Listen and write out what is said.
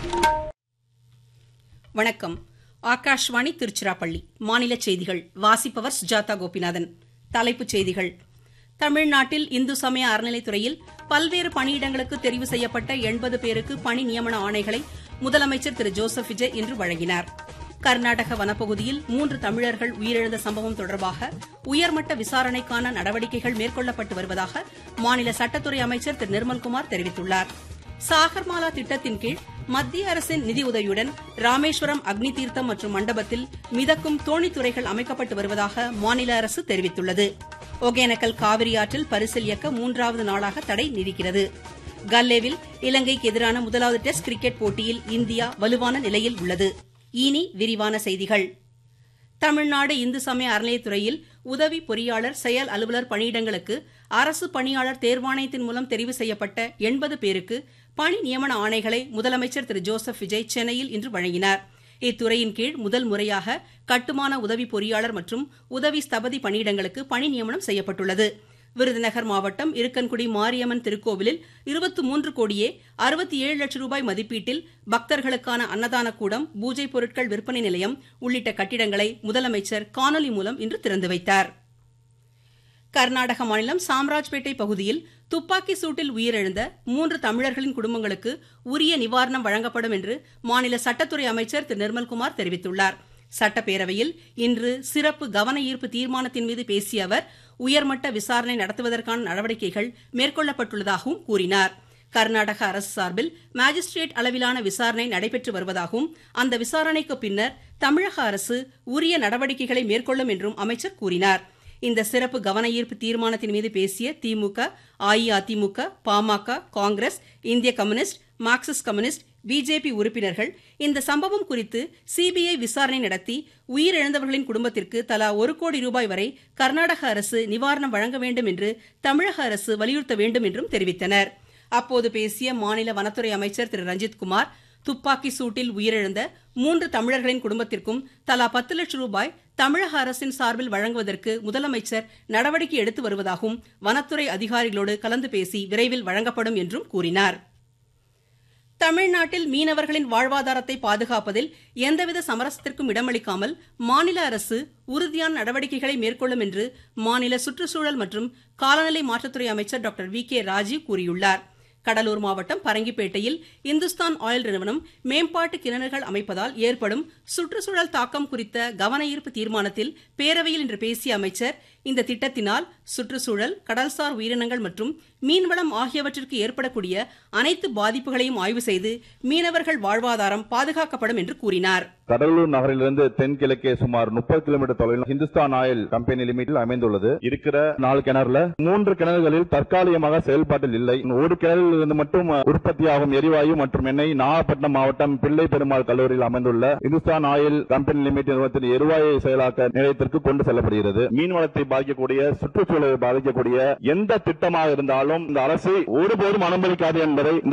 வணக்கம் ஆகாஷ்வாணி திருச்சிராப்பள்ளி மாநில செய்திகள் வாசிப்பவர் சுஜாதா கோபிநாதன் தலைப்புச் செய்திகள் தமிழ்நாட்டில் இந்து சமய அறநிலைத்துறையில் பல்வேறு பணியிடங்களுக்கு தெரிவு செய்யப்பட்ட எண்பது பேருக்கு பணி நியமன ஆணைகளை முதலமைச்சர் திரு ஜோசப் விஜய் இன்று வழங்கினார் கர்நாடக வனப்பகுதியில் மூன்று தமிழர்கள் உயிரிழந்த சம்பவம் தொடர்பாக உயர்மட்ட விசாரணைக்கான நடவடிக்கைகள் மேற்கொள்ளப்பட்டு வருவதாக மாநில சட்டத்துறை அமைச்சர் திரு நிர்மல்குமார் தெரிவித்துள்ளார் சாகர்மாலா திட்டத்தின் கீழ் மத்திய அரசின் நிதியுதவியுடன் ராமேஸ்வரம் அக்னி தீர்த்தம் மற்றும் மண்டபத்தில் மிதக்கும் தோணித்துறைகள் அமைக்கப்பட்டு வருவதாக மாநில அரசு தெரிவித்துள்ளது ஒகேனக்கல் காவிரி ஆற்றில் பரிசல் இயக்க மூன்றாவது நாளாக தடை நீடிக்கிறது கல்லேவில் இலங்கைக்கு எதிரான முதலாவது டெஸ்ட் கிரிக்கெட் போட்டியில் இந்தியா வலுவான நிலையில் உள்ளது இனி விரிவான செய்திகள் தமிழ்நாடு இந்து சமய அறநிலையத்துறையில் உதவி பொறியாளர் செயல் அலுவலர் பணியிடங்களுக்கு அரசு பணியாளர் தேர்வாணையத்தின் மூலம் தெரிவு செய்யப்பட்ட எண்பது பேருக்கு பணி நியமன ஆணைகளை முதலமைச்சர் திரு ஜோசப் விஜய் சென்னையில் இன்று வழங்கினார் இத்துறையின் கீழ் முதல் முறையாக கட்டுமான உதவி பொறியாளர் மற்றும் உதவி ஸ்தபதி பணியிடங்களுக்கு பணி நியமனம் செய்யப்பட்டுள்ளது விருதுநகர் மாவட்டம் இருக்கன்குடி மாரியம்மன் திருக்கோவிலில் இருபத்தி மூன்று கோடியே அறுபத்தி ஏழு லட்சம் ரூபாய் மதிப்பீட்டில் பக்தர்களுக்கான அன்னதான கூடம் பூஜை பொருட்கள் விற்பனை நிலையம் உள்ளிட்ட கட்டிடங்களை முதலமைச்சர் காணொலி மூலம் இன்று திறந்து வைத்தார் கர்நாடக மாநிலம் சாம்ராஜ்பேட்டை பகுதியில் துப்பாக்கி சூட்டில் உயிரிழந்த மூன்று தமிழர்களின் குடும்பங்களுக்கு உரிய நிவாரணம் வழங்கப்படும் என்று மாநில சட்டத்துறை அமைச்சர் திரு நிர்மல்குமார் தெரிவித்துள்ளார் சட்டப்பேரவையில் இன்று சிறப்பு கவன ஈர்ப்பு தீர்மானத்தின் மீது பேசிய அவர் உயர்மட்ட விசாரணை நடத்துவதற்கான நடவடிக்கைகள் மேற்கொள்ளப்பட்டுள்ளதாகவும் கூறினார் கர்நாடக அரசு சார்பில் மாஜிஸ்ட்ரேட் அளவிலான விசாரணை நடைபெற்று வருவதாகவும் அந்த விசாரணைக்கு பின்னர் தமிழக அரசு உரிய நடவடிக்கைகளை மேற்கொள்ளும் என்றும் அமைச்சர் கூறினார் இந்த சிறப்பு கவன ஈர்ப்பு தீர்மானத்தின் மீது பேசிய திமுக அஇஅதிமுக பாமக காங்கிரஸ் இந்திய கம்யூனிஸ்ட் மார்க்சிஸ்ட் கம்யூனிஸ்ட் பிஜேபி உறுப்பினர்கள் இந்த சம்பவம் குறித்து சிபிஐ விசாரணை நடத்தி உயிரிழந்தவர்களின் குடும்பத்திற்கு தலா ஒரு கோடி ரூபாய் வரை கர்நாடக அரசு நிவாரணம் வழங்க வேண்டும் என்று தமிழக அரசு வலியுறுத்த வேண்டும் என்றும் தெரிவித்தனர் அப்போது பேசிய மாநில வனத்துறை அமைச்சர் திரு ரஞ்சித் குமார் துப்பாக்கி சூட்டில் உயிரிழந்த மூன்று தமிழர்களின் குடும்பத்திற்கும் தலா பத்து லட்சம் ரூபாய் தமிழக அரசின் சார்பில் வழங்குவதற்கு முதலமைச்சர் நடவடிக்கை எடுத்து வருவதாகவும் வனத்துறை அதிகாரிகளோடு கலந்து பேசி விரைவில் வழங்கப்படும் என்றும் கூறினார் தமிழ்நாட்டில் மீனவர்களின் வாழ்வாதாரத்தை பாதுகாப்பதில் எந்தவித சமரசத்திற்கும் இடமளிக்காமல் மாநில அரசு உறுதியான நடவடிக்கைகளை மேற்கொள்ளும் என்று மாநில சுற்றுச்சூழல் மற்றும் காலநிலை மாற்றத்துறை அமைச்சர் டாக்டர் வி கே ராஜீவ் கூறியுள்ளார் கடலூர் மாவட்டம் பரங்கிப்பேட்டையில் இந்துஸ்தான் ஆயில் நிறுவனம் மேம்பாட்டு கிணறுகள் அமைப்பதால் ஏற்படும் சுற்றுச்சூழல் தாக்கம் குறித்த கவன ஈர்ப்பு தீர்மானத்தில் பேரவையில் இன்று பேசிய அமைச்சர் இந்த திட்டத்தினால் சுற்றுச்சூழல் கடல்சார் உயிரினங்கள் மற்றும் மீன்வளம் ஆகியவற்றிற்கு ஏற்படக்கூடிய அனைத்து பாதிப்புகளையும் ஆய்வு செய்து மீனவர்கள் வாழ்வாதாரம் பாதுகாக்கப்படும் என்று கூறினார் கடலூர் நகரிலிருந்து தென்கிழக்கே சுமார் முப்பது கிலோமீட்டர் தொலைவில் ஹிந்துஸ்தான் ஆயில் கம்பெனி லிமிட்டில் அமைந்துள்ளது இருக்கிற நாலு கிணறுல மூன்று கிணறுகளில் தற்காலிகமாக செயல்பாட்டில் இல்லை ஒரு கிணறில் இருந்து மட்டும் உற்பத்தியாகும் எரிவாயு மற்றும் எண்ணெய் நாகப்பட்டினம் மாவட்டம் பிள்ளை பெருமாள் கல்லூரியில் அமைந்துள்ள இந்துஸ்தான் ஆயில் கம்பெனி லிமிடெட் நிறுவனத்தின் எரிவாயு செயலாக்க நிலையத்திற்கு கொண்டு செல்லப்படுகிறது மீன்வளத்தை பாதிக்கக்கூடிய சுற்றுச்சூழலை பாதிக்கக்கூடிய எந்த திட்டமாக இருந்தாலும் இந்த அரசு ஒருபோதும் அனுமதிக்காது என்பதை